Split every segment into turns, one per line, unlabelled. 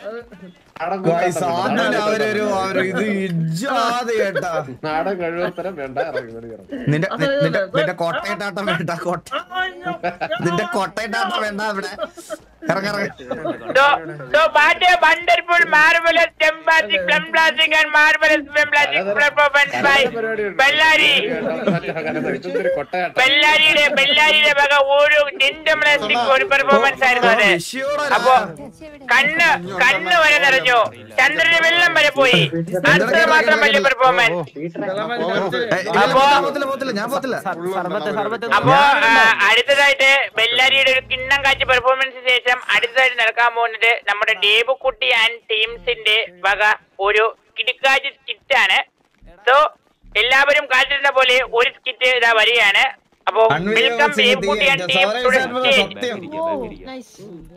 Guys, ആദ്യം അവരൊരു അവര് ഇത് ഇജ്ജാതി കേട്ടാ
നാടൻ കഴിവത്തരം വേണ്ട ഇറങ്ങി ഇറങ്ങി ഇറങ്ങി
നിന്റെ നി- നിന്റെ നിന്റെ കൊട്ടയിട്ടാട്ടം വേണ്ട കൊട്ട നിന്റെ കൊട്ടയിട്ടാട്ടം വേണ്ട ഇവിടെ ഇറങ്ങിറങ്ങി
So, so what a wonderful, marvelous, emphatic, fantastic and marvelous, fantastic performance by Bellary
കൊട്ടയാട്ടം
ബെല്ലാരിയുടെ ബെല്ലാരിയുടെ വക ഒരു ജിൻഡംലാസ്റ്റിക് ഒരു പെർഫോമൻസ് ആയിരുന്നു അത് അപ്പോ കണ്ണ് കണ്ണ് വരെ നിറഞ്ഞു ചന്ദ്രന് വെള്ളം വരെ പോയി അത്ര മാത്രം വലിയ പെർഫോമൻസ് അപ്പോ-
ഞാൻ പോത്തില്ല പോത്തില്ല ഞാൻ പോത്തില്ല
അപ്പോ ആ, അടുത്തതായിട്ട് ബെല്ലാരിയുടെ ഒരു കിണ്ണം കാഴ്ച പെർഫോമൻസിന് ശേഷം അടുത്തതായിട്ട് നടക്കാൻ പോകുന്നത് നമ്മുടെ ദേവുക്കുട്ടി ആൻഡ് ടീംസിന്റെ വക ഒരു കിടുക്കാഴ്ച സ്കിറ്റ് ആണ് സോ എല്ലാവരും കാത്തിരുന്ന പോലെ ഒരു സ്കിറ്റ് ഇതാ വരികയാണ് അപ്പോ welcome Devukutty and team to the stage
സത്യം
നൈസ്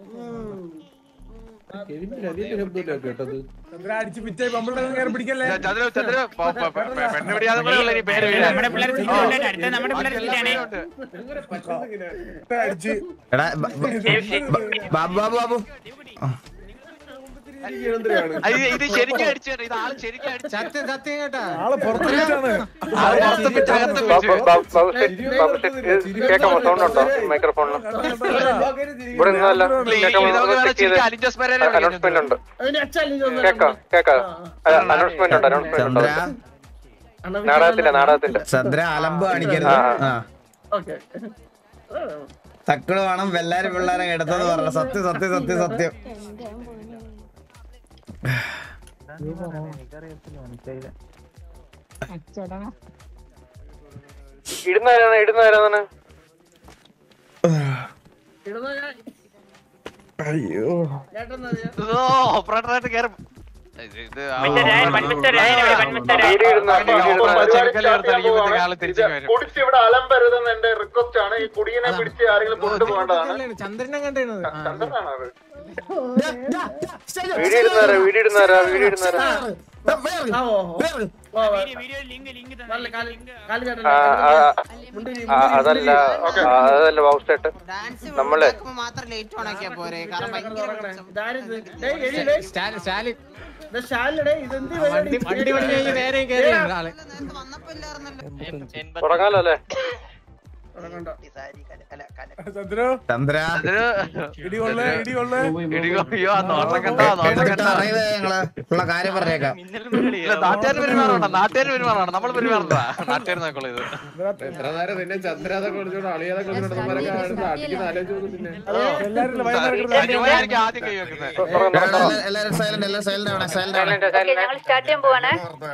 കേട്ടത്
ചന്ദ്ര ചന്ദ്ര പെണ്ണ് പിടിയാതെ പോലെയുള്ള ഇനി പേര് വീഴാൻ.
നമ്മുടെ പിള്ളേർ സ്കിറ്റ് ഉണ്ട് അടുത്ത നമ്മുടെ പിള്ളേർ സ്കിറ്റ് ആണ്
എടാ ബ- ബ- ബാബു ബാബു ബാബു
അത് ഇത് ഇത് ശരിക്കും അടിച്ചു കേട്ടോ. ഇത് ആള് ശരിക്കും അടിച്ചു
ആള് പുറത്തേക്കാണ്
ആള് പുറത്ത് പിടിച്ച് അകത്ത്
ബാബു
പിടിച്ചു.
ബാബു ബാബു സെറ്റ് ബാബു സെറ്റ് കേൾക്കാമോ സൗണ്ട് ഉണ്ടോ മൈക്രോഫോണിൽ ഇവിടെ നിന്നല്ല
ഈ- ഈ
കേൾക്കാമോ
നമുക്ക് വേറെ
ചെക്ക് ചെയ്ത്
ശരിക്കും അലിഞ്ചോസ് പെരേരെ
അനൗൺസ്മെന്റ് ഉണ്ട്
അതിന് അച്ഛൻ
കേക്കാം കേക്കാം അനൗൺസ്മെന്റ് ഉണ്ട് അനൗൺസ്മെന്റ് ഉണ്ട്
ചന്ദ്ര
നാടകത്തിന്റെ നാടകത്തിന്റെ
ചന്ദ്ര അലമ്പ് കാണിക്കരുത് ആ
ഓക്കെ
തക്കള് വേണം വെല്ലാരും പിള്ളേരെ എടുത്തെന്ന് പറഞ്ഞ സത്യം സത്യം സത്യം സത്യം
ഇടുന്നവരാണ് ഇടുന്നവരാണ്
ഇടുന്ന
അയ്യോ
ചേട്ടനറിയാം
ഓ ഓപ്പറേറ്ററായിട്ട് കയറും ഇത് ഇത് ആ
mister Rayan one mister Rayan ഇവിടെ വൺ മിസ്റ്റർ രായൻ
വീഡിയോ ഇടുന്ന വീഡിയോ ഇടുന്ന
ഓപ്പറേറ്റർ ചെവിക്കല്ല് ചേർത്തടിക്കുമ്പോഴത്തേക്ക് ആള് തിരിച്ചു വരും
കുടിച്ച് ഇവിടെ അലമ്പരുതെന്ന് എന്റെ റിക്വസ്റ്റ് ആണ് ഈ കുടിയനെ പിടിച്ച് ആരെങ്കിലും കൊണ്ടുപോകേണ്ടതാണ് ചന്ദ്രനാണ് അത്
വീഡിയോ ഇടുന്നവരാ വീഡിയോ ഇടുന്നവരാ വീഡിയോ ഇടുന്നവരാ
ആ ഓ ഓ. ഓ, ഓ.
വീഡിയോ ലിങ്ക് ലിങ്ക്
നല്ല കാല് കാല് ചേട്ടൻ
ആ, ആ,
മുണ്ടിരി
ആ, അതല്ല ആ, അതല്ല ബാബുസ്റ്റേട്ട് നമ്മള്
മാത്രം ലേറ്റ് ഓണാക്കിയാ പോരെ കാരണം ഭയങ്കര വെളിച്ചം.
ഇതാരിത് ഡേയ് എടി ഡേയ് ഇത് ഷാലിടെ ഇതെന്ത് പരിപാടി
നേരത്തെ വന്നപ്പോ ഇല്ലായിരുന്നല്ലോ
തുടങ്ങാലോ അല്ലേ
തുടങ്ങണ്ട.
ചന്ദ്രു
ചന്ദ്ര
അതിന്
ഇടികൊള്ളേ ഇടികൊള്ളേ
ഇടിയോ അയ്യോ ആ നോട്ടം കണ്ടോ ആ നോട്ടം
എടുത്തിട്ട്
കണ്ടോ
അറിയത് ഞങ്ങള് ഉള്ള കാര്യം പറഞ്ഞേക്കാം
ഇല്ല നാട്ടുകാർ പെരുമാറണ്ട നാട്ടുകാർ പെരുമാറണം നമ്മൾ പെരുമാറണ്ട നാട്ടുകാർ നോക്കുള്ളൂ ഇത്
എത്ര നേരം നിന്നെ ചന്ദ്രാതൊക്കെ വിളിച്ചോണ്ട് അളിയാതൊക്കെ വിളിച്ചോണ്ട് നമ്മളൊക്കെ അടുത്ത് അടിക്കുന്ന ആലോചിച്ച് കിട്ടുന്നെ
എല്ലാരും വൈകുന്നേരം
അനുമാനായിരിക്കും ആദ്യം കൈ വെക്കുന്നത്
എല്ലാരും സൈലന്റ് എല്ലാരും സൈലന്റ് ആവണേ സൈലന്റ് ആവണേ
ഞങ്ങൾ സ്റ്റാർട്ട് ചെയ്യാൻ പോവാണ്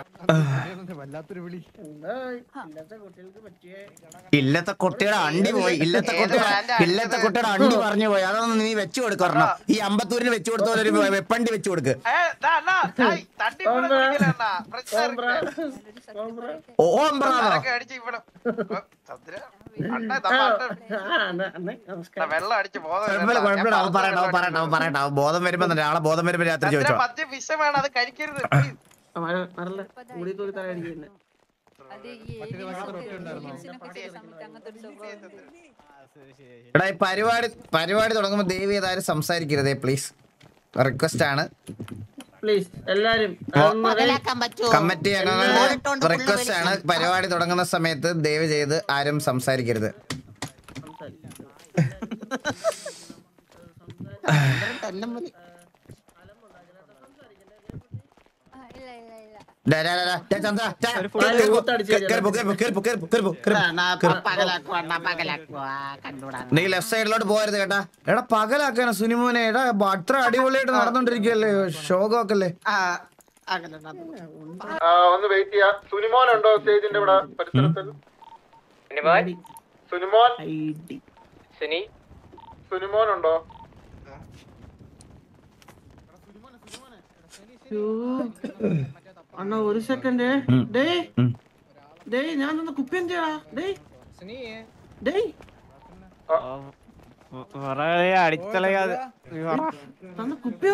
ഏയ്, ഇന്നത്തെ കുട്ടികൾക്ക് പറ്റിയ
ഇല്ലത്തെ കുട്ടിയുടെ അണ്ടി പോയി ഇല്ലത്തെ കുട്ടിയുടെ ഇല്ലത്തെ കുട്ടിയുടെ അണ്ടി പറഞ്ഞു പോയി അതൊന്നും നീ വെച്ചു കൊടുക്കണം ഈ അമ്പത്തൂരിന് വെച്ചു കൊടുത്ത പോലെ ഒരു വെപ്പണ്ടി വെച്ചു കൊടുക്ക്
തട്ടി ഇവിടെ കുടിക്കലണ്ണാ. പ്രശ്നം
കോബ്ര
ഇருக்கு.
കോബ്ര
ഓ അമ്പ്രാണോ
അതൊക്കെ അടിച്ച് ഇവിടെ ഓ, ചന്ദ്ര, അണ്ണാ, നമ്മ അണ്ണ
ആ അണ്ണ അണ്ണ നമസ്കാരം
വെള്ളം അടിച്ച് ബോധം
കുഴപ്പമില്ല
വരണ്ട.
കുഴപ്പമില്ല
ഞാൻ
അവൻ പറയട്ടെ അവൻ പറയട്ടെ അവൻ പറയട്ടെ അവൻ ബോധം വരുമ്പോ തന്നെ ആളെ ബോധം വരുമ്പോ രാത്രി
ചന്ദ്ര,
ചോദിച്ചോ
മദ്യം വിഷമാണ് അത് കഴിക്കരുത് please.
മറല്ല കൂടി തൂടി തല അടിക്കുന്നത്
അത് ഈ ഏരിയസിനൊക്കെ സമയത്ത് അങ്ങനത്തെ ഒരു സ്വഭാവം ഉണ്ട്.
എടാ ഈ പരിപാടി പരിപാടി തുടങ്ങുമ്പോ ദേവി ഏതായാലും സംസാരിക്കരുതേ പ്ലീസ് റിക്വസ്റ്റ് ആണ്
പ്ലീസ് എല്ലാരും അതൊന്ന്
പകലാക്കാൻ പറ്റുമോ
കമ്മിറ്റി അംഗങ്ങളുടെ റിക്വസ്റ്റ് ആണ് പരിപാടി തുടങ്ങുന്ന സമയത്ത് ദയവ് ചെയ്ത് ആരും സംസാരിക്കരുത്
കൊല്ലം മതി
ആ, ഇല്ല ഇല്ല ഇല്ല
ഡാ, ഡാ, ഡാ, ഡാ, ഡാ, ചന്ദ്ര, ചാ, കേറി പോ, കേറി പോ, കേറി പോ, കേറി പോ, കേറി പോ, കേറി പോ, കേറി പോ.
അണ്ണാ, പ- പകലാക്കുവാ അണ്ണാ, പകലാക്കുവാ കണ്ടൂടാ
നീ ലെഫ്റ്റ് സൈഡിലോട്ട് പോകരുത് കേട്ടാ എടാ പകലാക്കാണ് സുനിമോനെ എടാ ബ- അത്ര അടിപൊളിയായിട്ട് നടന്നോണ്ടിരിക്കല്ലേ ഷോകൊക്കെ
ആ അകലണ്ണാ
ആ, ഒന്ന് വെയിറ്റ് ചെയ്യാം സുനിമോൻ ഉണ്ടോ സ്റ്റേജിന്റെ ഇവിടെ പരിസരത്തിൽ
സിനിമോൻ
സുനിമോൻ
സിനി
സുനിമോൻ ഉണ്ടോ
അണ്ണ ഒരു സെക്കൻഡ് ഡേയ് ഡേയ് ഞാൻ തന്ന കുപ്പി എന്തിയാ ഡേയ് ഡേയ്
അടിച്ചളയാതെ
തന്ന കുപ്പി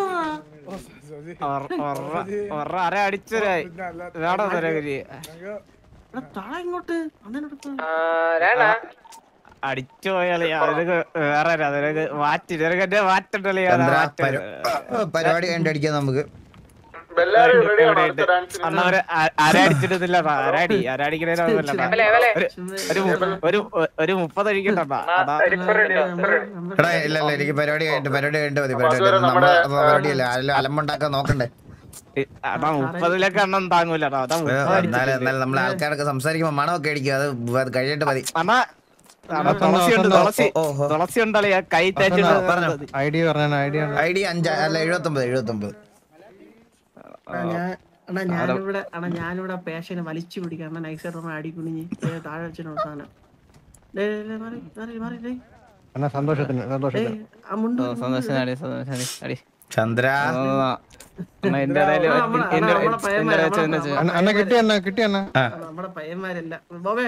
അര അടിച്ചൊരായി ഇതാണോ തരകരി
താഴെ ഇങ്ങോട്ട് അണ്ണനോട്
രാണ
അടിച്ചു പോയാലേ അതിനൊക്കെ വേറെ ഒരു- അതിനൊക്കെ മാറ്റി ഇതിനൊക്കെ എന്റെ മാറ്റുണ്ടല്ലേ
ചന്ദ്ര പരി- പരിപാടി കണ്ട് അടിക്കാം നമുക്ക്
ബെല്ലാരി റെഡിയാണോ അടുത്ത ഡാൻസിന്
അണ്ണ ഒരു അ- അരടിച്ചിട്ടില്ല അരടി അരടിക്കണേനൊന്നുമല്ല ഒരു മു- ഒരു ഒരു മുപ്പത് അടിക്കണ്ട
എടാ ഇല്ല ഇല്ല എനിക്ക് പരിപാടി കഴിഞ്ഞിട്ട് പരിപാടി കഴിഞ്ഞിട്ട് മതി പരിപാടി
അതുവരെ
കഴിഞ്ഞിട്ട്.
നമ്മുടെ-
നമ്മളെ പരിപാടിയല്ല ആരെല്ലാം അലമ്പുണ്ടാക്കാൻ നോക്കണ്ടേ
അതാ മുപ്പതിലൊക്കെ എണ്ണം താങ്ങൂല അതാ
ഏ,
മുപ്പത്
എന്നാലും
അടിച്ചിട്ട്
എന്നാലും നമ്മളെ ആൾക്കാരൊക്കെ സംസാരിക്കുമ്പോ മണമൊക്കെ അടിക്കും അത് അത് കഴിയട്ടെ മതി
അണ്ണ അണ്ണ തുളസി ഉണ്ട് തുളസി
ഓ, ഓ.
തുളസി ഉണ്ടല്ലേ ആ കൈ തേച്ചിട്ട്
ഐ ഡി പറഞ്ഞ ഐ ഡി
ഐ ഡി അഞ്ച് അല്ല എഴുപത്തൊമ്പത് എഴുപത്തൊമ്പത്
അണ്ണാ, ഞാൻ അണ്ണാ ഞാനിവിടെ അണ്ണാ ഞാനിവിടെ പേഷ്യനെ വലിച്ചു പിടിക്കാം അണ്ണാ നൈസായിട്ട് ഒന്ന് അടി കുണിഞ്ഞ് ദേ താഴെ വെച്ചിട്ട് സാധനം ദേ, ദേ, ദേ, മാറി, മാറി, മാറി, ദേ.
അണ്ണാ സന്തോഷത്തിന്
ദേ,
സന്തോഷത്തിന്
ആ മുണ്ട്
സന്തോഷം അടി സന്തോഷം അടി
ചന്ദ്ര
അണ്ണ എന്റെ ഇടയില്
നമ്മളെ- നമ്മളെ-
എന്റെ
നമ്മളെ പയ്യന്മാര്,
എന്റെ വെച്ച്
നമ്മളെ-
എന്നെ
അണ്ണ അണ്ണ കിട്ടി അണ്ണ കിട്ടി അണ്ണ
നമ്മുടെ പയ്യന്മാരല്ല ബോബേ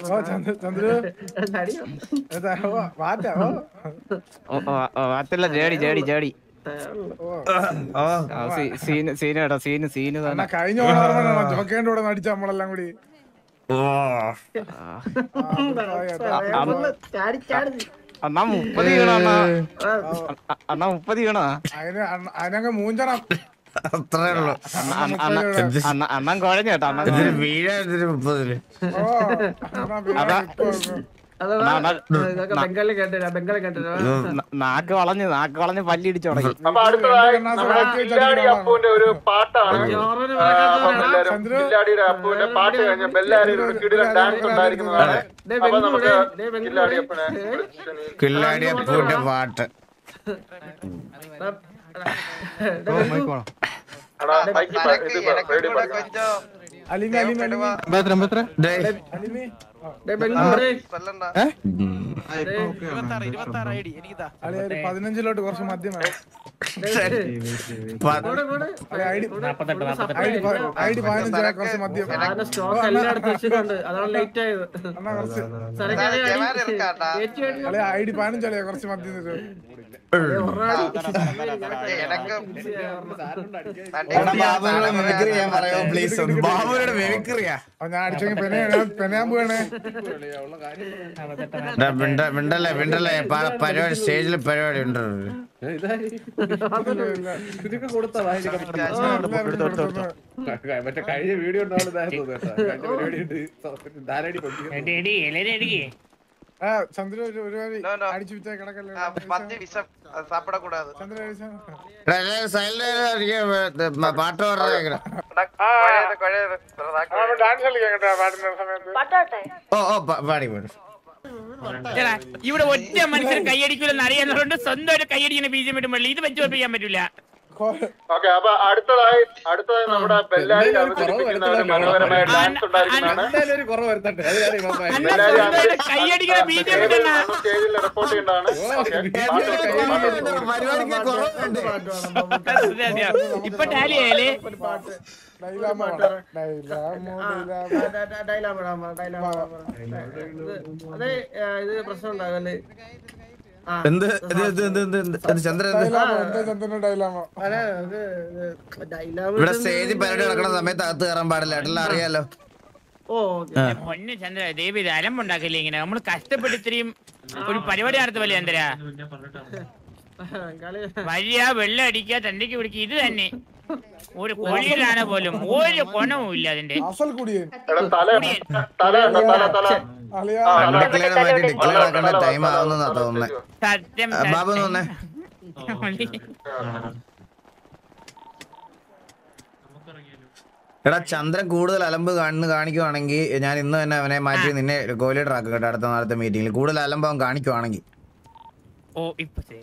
അടിയോ
മാറ്റല്ല ജേടി ജേടി ജേടി
ഓ
ആ, സീ- സീന് സീന് കേട്ടോ സീന് സീന് തന്നെ
കഴിഞ്ഞ ഓണം ജോക്കേന്റെ കൂടെ നടിച്ച നമ്മളെല്ലാം കൂടി
ഓ
ചാടി ചാടി
അണ്ണാ മുപ്പത് വീണോ അണ്ണാ അ- അണ്ണാ മുപ്പത് വീണോ
അതിന് അണ്ണ- അതിനങ്ങ് മൂഞ്ചണം
അത്രേ ഉള്ളൂ
അണ്ണ- അണ്ണ- അണ്ണ- അണ്ണ- അണ്ണൻ കുഴഞ്ഞ കേട്ടോ അണ്ണൻ
ഇതിന് വീഴാൻ ഇതിന് മുപ്പതില്
ഓ അണ്ണാ പിന്നെ
അതാ
ഇപ്പൊ-
അഥവാ
അണ്ണാ,
ഇതൊക്കെ ബംഗാളിൽ കേട്ടില്ല ബംഗാളിൽ കേട്ടില്ല
ന- നാക്ക് വളഞ്ഞ് നാക്ക് വളഞ്ഞ് പല്ലിടിച്ചു തുടങ്ങി
അപ്പൊ അടുത്തതായി നമ്മുടെ കില്ലാടി അപ്പുവിന്റെ ഒരു പാട്ടാണ്
ചോറിന്
ആ, അപ്പം എല്ലാവരും കില്ലാടിയുടെ അപ്പുവിന്റെ പാട്ട് കഴിഞ്ഞ ബെല്ലാരിയുടെ ഒരു കിടിലൻ ഡാൻസ് ഉണ്ടായിരിക്കുന്നതാണ്
ദേ
അപ്പൊ
ബംഗു
നമുക്ക്
ദേ, ദേ ബംഗു
കില്ലാടി അപ്പനെ വിളിച്ച് നീ-
കില്ലാടി അപ്പൂന്റെ പാട്ട്
എടാ, മൈക്കിൽ പറ, ഇത് പറ, റേഡിയോ പറ.
അലിമി അലിമി അലിമി
എത്ര എത്ര
ദേ,
അലിമി
ദേ ബംഗു ദേ.
അളി ഒരു പതിനഞ്ചിലോട്ട് കുറച്ച് മദ്യം വേണം
പ-
കൂടെ, കൂടെ.
അളി ഐ ഡി
കൂടെ supply
ഐ ഡി
ആയി.
ഐ ഡി പതിനഞ്ചിലെ കുറച്ച് മദ്യം
സാറിന്റെ സ്റ്റോക്ക് എല്ലായിടത്തും വെച്ചിട്ടുണ്ട് അതാണ് ലേറ്റ് ആയത്
അണ്ണാ കുറച്ച്
സാറേ, ഞാൻ അടി- കയറ്റി അടി.
അളി ഐ ഡി പതിനഞ്ചല്ലേ കുറച്ച് മദ്യം തരും
ഒരാടി.
എടാ, ബാബുവിനോട് മിമിക്രി ചെയ്യാൻ പറയോ പ്ലീസ് ഒന്ന് ബാബുവിനോട് മിമിക്രിയാ
അപ്പൊ ഞാൻ അടിച്ചെങ്കിൽ പെനയാണ് പെനയാൻ പോവാണേ
എടാ, മിണ്ട- മിണ്ടല്ലേ മിണ്ടല്ലേ പ- പരിപാടി സ്റ്റേജിൽ പരിപാടി ഉണ്ട്
ഇതിനൊക്കെ കൊടുത്ത മറ്റേ കഴിഞ്ഞ വീഡിയോ ഉണ്ടാവുന്ന കഴിഞ്ഞ പരിപാടി ഉണ്ട് ധാരാടി കൊണ്ടു
ആ ചന്ദ്ര ഒരു ഒരുപാട് അടിച്ചു വിറ്റാ കിടക്കല്ലേ ചന്ദ്ര അടിച്ചാ
സൈലന്റ് പാട്ട് പറഞ്ഞേക്കണം
ഡാൻസ് കളിക്കാൻ കേട്ടോ പാടുന്ന സമയത്ത്
ഓ ഓ പ- പാടി പാടി
എടാ, ഇവിടെ ഒറ്റ മനുഷ്യർ കൈയടിക്കൂലെന്ന് അറിയാവുന്നതുകൊണ്ട് സ്വന്തമായിട്ട് കൈയടിക്കുന്ന ബീജം വിട്ടുമ്പോൾ ഇത് വെച്ച് ഉറപ്പിക്കാൻ പറ്റൂല
ഓക്കെ അപ്പൊ അടുത്തതായി അടുത്തതായി നമ്മുടെ ബെല്ലാരി അവതരിപ്പിക്കുന്ന ഒരു മനോഹരമായ ഡാൻസ് ഉണ്ടായിരിക്കുന്നതാണ്
എന്തായാലും ഒരു കുറവ് വരുത്തട്ടെ അത് ഞാൻ ഇവൻ പറയാം.
അണ്ണ സ്വന്തമായിട്ട് കൈയടിക്കുന്ന ബീജം വിട്ടുന്ന
സ്റ്റേജിൽ റിപ്പോർട്ട് ചെയ്യേണ്ടതാണ് ഓക്കെ
പരിപാടിക്ക് കുറവുണ്ട്
ഇപ്പൊ ടാലി ആയാലേ
ഡൈലാമോ ഡൈലാമോ ഡൈലാമോ
ഡയലോഗ് ഇടാൻ പറ, ഡയലോഗ് ഇടാൻ പറ. ഇത് അതെ ആ, ഇത് പ്രശ്നം ഉണ്ടാകല്ലേ ആ
എന്ത് ഇത് ഇത് ഇത് ഇത് ഇത് ഇത് ചന്ദ്രൻ എന്ത്?
ഡൈലാമോ എന്താ ചന്ദ്രന്റെ ഡൈലാമോ
അതെ ഇത് ഇത് ഡയലോഗ്
ഇവിടെ സ്റ്റേജിൽ പരിപാടി നടക്കുന്ന സമയത്ത് അകത്ത് കയറാൻ പാടില്ല എല്ലാം അറിയാലോ
ഓ ഓക്കെ
ആ.
പൊന്നു ചന്ദ്ര ദേവി ഇത് അലമ്പുണ്ടാക്കില്ലേ ഇങ്ങനെ നമ്മൾ കഷ്ടപ്പെട്ട് ഇത്രയും ഒരു പരിപാടി നടത്തുമല്ലേ ചന്ദ്ര
കളി
വഴിയ വെള്ളം അടിക്കുക തണ്ടിക്ക് പിടിക്കുക ഇത് തന്നെ ഒരു കൊഴിയിലാണ് പോലും ഒരു ഗുണവും ഇല്ല അതിന്റെ
അസൽ കുടിയൻ
എടാ, തല തല ഉണ്ടോ? തല തല
അളിയാ
ആ, തല.
ഡിക്ലെയർ മാറ്റി ഡിക്ലെയർ ആക്കേണ്ട ടൈം ആവുന്നാ തോന്നുന്നത്
സത്യം
ആ, ബാബു ഒന്ന് വന്നേ എടാ ചന്ദ്രൻ കൂടുതൽ അലമ്പ് കണ്ണ് കാണിക്കുവാണെങ്കിൽ ഞാൻ ഇന്ന് തന്നെ അവനെ മാറ്റി നിന്നെ കോഹ്ലിയുടെ ആക്കും കേട്ടോ അടുത്ത നാളത്തെ മീറ്റിംഗിൽ കൂടുതൽ അലമ്പ് അവൻ കാണിക്കുവാണെങ്കിൽ
ഓ ഇപ്പൊ ശരി.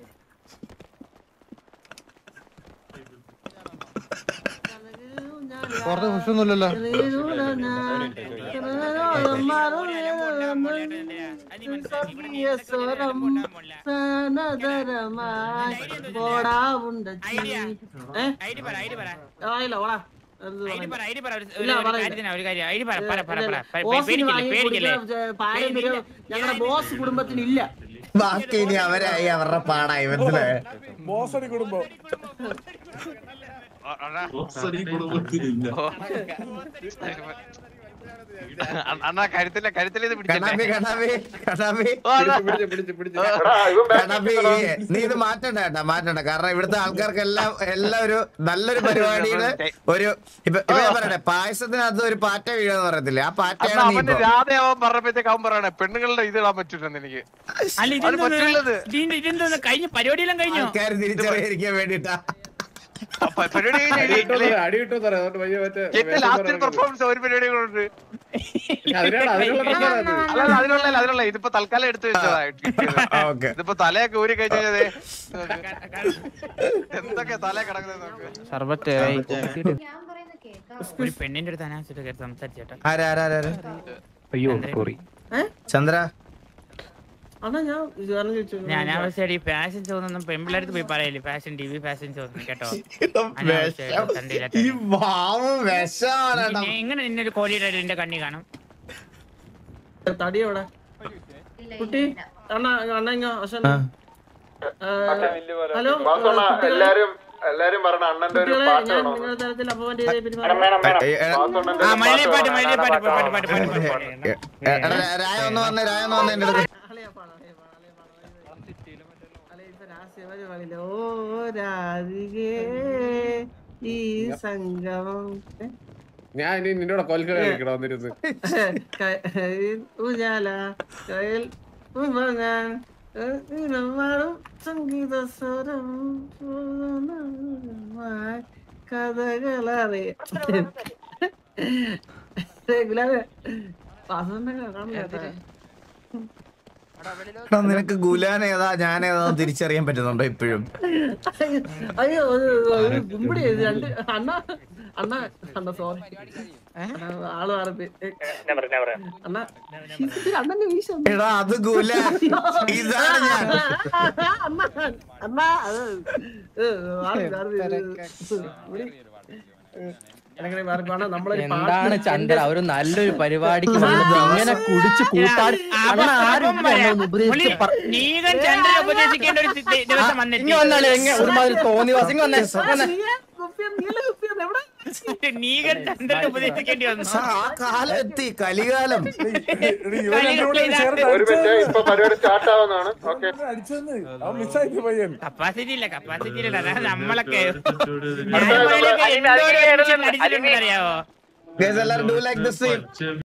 പുറത്ത് പുഷൊന്നുമില്ലല്ലോ
ഐഡി പറ ഐഡി പറ
ആയില്ല ഓടാ
ഐഡി പറ ഐഡി പറ ഒരു-
ഇല്ല,
ഒരു
പറയില്ല.
കാര്യത്തിന് ഒരു കാര്യം ഐഡി പറ പറ പറ പറ പേ-
ബോസിന്
പേടിക്കല്ലേ
വാങ്ങി
പേടിക്കല്ലേ
കൊടുക്കുന്ന പാരമ്പര്യം ഞങ്ങളുടെ ബോസ് കുടുംബത്തിന് ഇല്ല
ബാക്കി ഇനി അവരായി അവരുടെ പാടായി മനസ്സിലായോ
ബോസടി കുടുംബം
അണ്ണാ കരുത്തില്ല കരുത്തില്ല ഇത്
കണ്ണാപ്പി കണ്ണാപ്പി കണ്ണാപ്പി
പിടിച്ച് പിടിച്ച് പിടിച്ച്
കണ്ണാപ്പി നീ ഇത് മാറ്റണ്ട കേട്ടാ മാറ്റണ്ട കാരണം ഇവിടുത്തെ ആൾക്കാർക്ക് എല്ലാം എല്ലാം ഒരു നല്ലൊരു പരിപാടിയുടെ ഒരു ഇപ്പൊ ഇപ്പൊ ഞാൻ പറയട്ടെ പായസത്തിനകത്ത് ഒരു പാറ്റ വീഴെന്ന് പറയത്തില്ലേ ആ
അണ്ണാ
പാറ്റയാണ് നീ
അവന്റെ
ഇപ്പൊ
രാധയാവാൻ പറഞ്ഞപ്പോഴത്തേക്ക് അവൻ പറയണേ പെണ്ണുങ്ങളുടെ ഇത് ഇടാൻ പറ്റൂലെന്ന് എനിക്ക്
അല്ല
അവന് പറ്റില്ലത്
ഇതെന്തോന്ന് ഇതെന്തോന്ന് കഴിഞ്ഞ പരിപാടിയെല്ലാം കഴിഞ്ഞോ
ആൾക്കാർ തിരിച്ചറിയാതിരിക്കാൻ വേണ്ടിട്ടാ
പ- പരിപാടി
അടി
കഴിഞ്ഞ്
കിട്ടുമെന്ന് പറയാം, അടി കിട്ടുമെന്ന് പറയാം. അതുകൊണ്ട് പയ്യെ മറ്റേ
എന്റെ
വേഷം
ലാസ്റ്റ്
പറയാൻ
പെർഫോമൻസ് ഒരു പരിപാടി കൊണ്ട്
അതിനാണ് അതിനുള്ള പ്രശ്നമാണ് അത്.
അല്ല അതിനുള്ള അതിനുള്ള ഇതിപ്പോ തൽക്കാലം എടുത്തു വെച്ചതാ കിട്ടിയത്.
ഓക്കെ
ഇതിപ്പോ തലയൊക്കെ ഊരി കഴിഞ്ഞാൽ എന്തൊക്കെ തല കിടക്കുന്നത് നോക്ക്
സർബത്ത്
ഒരു പെണ്ണിന്റെ അടുത്ത് അനാവശ്യമായിട്ട് കയറി സംസാരിച്ചേട്ടാ
ആരാ ആരാ ആരാ ആരാ?
അയ്യോ സോറി
ചന്ദ്ര
അണ്ണാ ഞാൻ ഇത് കാരണം ചോദിച്ചു
ഞാൻ അനാവശ്യമായിട്ട് ഈ ഫാഷൻ ഷോ ഒന്നും പെമ്പിളടുത്ത് പോയി പറയല്ലേ fashion T V fashion show ഒന്നും കേട്ടോ അനാവശ്യമായിട്ട് ചന്തയിലായിട്ട്.
ഈ പാവം വിഷമാണ്
ഇനി എങ്ങനെ നിന്നെ ഒരു കോഴിയുടെ എന്റെ കണ്ണി കാണും
തടി എവിടെ കുട്ടി അണ്ണ അണ്ണ ഇങ്ങ അശ്വൻ ഹലോ
വാസോണ
കുട്ടികളെ
എല്ലാരും എല്ലാരും പറഞ്ഞ അണ്ണന്റെ ഒരു
കുട്ടികളെ
പാട്ട്
ഞാൻ
വേണോ
നിങ്ങളുടെ തരത്തിൽ അപമാനം ചെയ്തേ പെരുമാറാം
വാസോണ്ണന്റെ
ആ
ഒരു
മഴയിലെ
പാട്ട്
പാട്ട്
വേണം.
മഴയിലെ പാട്ട് പാട്ട് പാട്ട് പാട്ട് പാട്ട്
എടാ, രായ ഒന്ന് വന്നേ രായ ഒന്ന് വന്നേ എന്റെ അടുത്ത്
ഓ രാധികേ ഈ സംഗമം
ഞാൻ ഇനി നിന്നോട് കൊൽക്കളി കളിക്കണം വന്നിരുന്ന്
കയൽ ഉജാല കയൽ ഉമങ്ങാൻ ഇനമാറും സംഗീത സ്വരം കഥകളറിയ റെഗുലർ
എടാ, നിനക്ക് ഗുലാൻ ഏതാ ഞാൻ ഏതാ തിരിച്ചറിയാൻ പറ്റുന്നുണ്ടോ ഇപ്പോഴും
അയ്യോ ഒരു ഒരു കുമ്പിടി ഇത് രണ്ട് അണ്ണ അണ്ണ അണ്ണ സോറി ആള് മാറി അണ്ണ ഇത് അണ്ണന്റെ വീശ
എടാ അത് ഗുലാൻ ഇതാണ് ഞാൻ
അമ്മ അമ്മ അത് ഏ, മാറി, മാറി, ഇവിടെ, ഏ, എങ്ങനെ മാറി പോണം? നമ്മളൊരു
എന്താണ്
പാട്ട്
ചന്ദ്ര ഒരു നല്ലൊരു പരിപാടിക്ക് വന്നിട്ട് ഇങ്ങനെ കുടിച്ച് കൂട്ടാൻ അണ്ണ ആരും ഇതിനെ ഒന്ന് ഉപദേശിച്ച് പറ-
നീകൻ ചന്ദ്രനെ ഉപദേശിക്കേണ്ട ഒരു ദി- ദി- ദിവസം വന്നെത്തി
ഇങ്ങ് വന്നാലേ എങ്ങനെ ഒരുമാതിരി തോന്നി വാസം ഇങ്ങ് വന്നേ വന്നേ.
കുപ്പിയാണ്, നീല കുപ്പിയാണ്, എവിടെ?
നീകൻ ചന്ദ്രനെ ഉപദേശിക്കേണ്ടി വന്നു
ആ കാലം എത്തി കലികാലം
ഒരു മിനിറ്റ് ഇപ്പൊ പരിപാടി സ്റ്റാർട്ട് ആവുന്നതാണ് ഓക്കെ
കപ്പാസിറ്റി ഇല്ല കപ്പാസിറ്റി ഇല്ല അതാ നമ്മളൊക്കെ
അടുത്ത-
അറിയാവോ
Guys, എല്ലാവരും do like this scene.